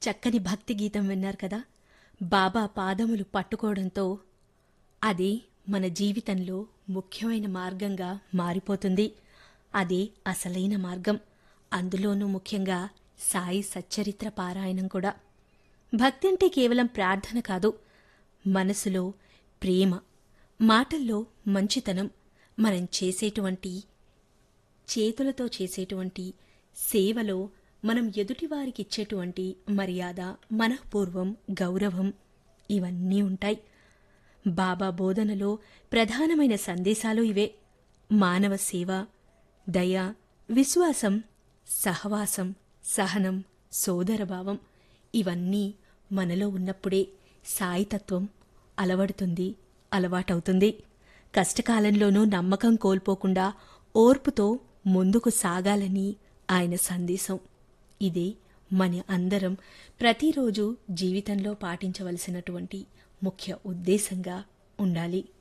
చక్కని భక్తి గీతం విన్నారు కదా బాబా పాదములు పట్టుకోవడంతో అది మన జీవితంలో ముఖ్యమైన మార్గంగా మారిపోతుంది అదే అసలైన మార్గం అందులోనూ ముఖ్యంగా సాయి సచ్చరిత్ర పారాయణం కూడా భక్తి అంటే కేవలం ప్రార్థన కాదు మనసులో ప్రేమ మాటల్లో మంచితనం మనం చేసేటువంటి చేతులతో చేసేటువంటి సేవలో మనం ఎదుటివారికి ఇచ్చేటువంటి మర్యాద మనఃపూర్వం గౌరవం ఇవన్నీ ఉంటాయి బాబా బోధనలో ప్రధానమైన సందేశాలు ఇవే మానవ సేవ దయ విశ్వాసం సహవాసం సహనం సోదరభావం ఇవన్నీ మనలో ఉన్నప్పుడే సాయితత్వం అలవడుతుంది అలవాటవుతుంది కష్టకాలంలోనూ నమ్మకం కోల్పోకుండా ఓర్పుతో ముందుకు సాగాలని ఆయన సందేశం ఇదే మన అందరం ప్రతిరోజు జీవితంలో పాటించవలసినటువంటి ముఖ్య ఉద్దేశంగా ఉండాలి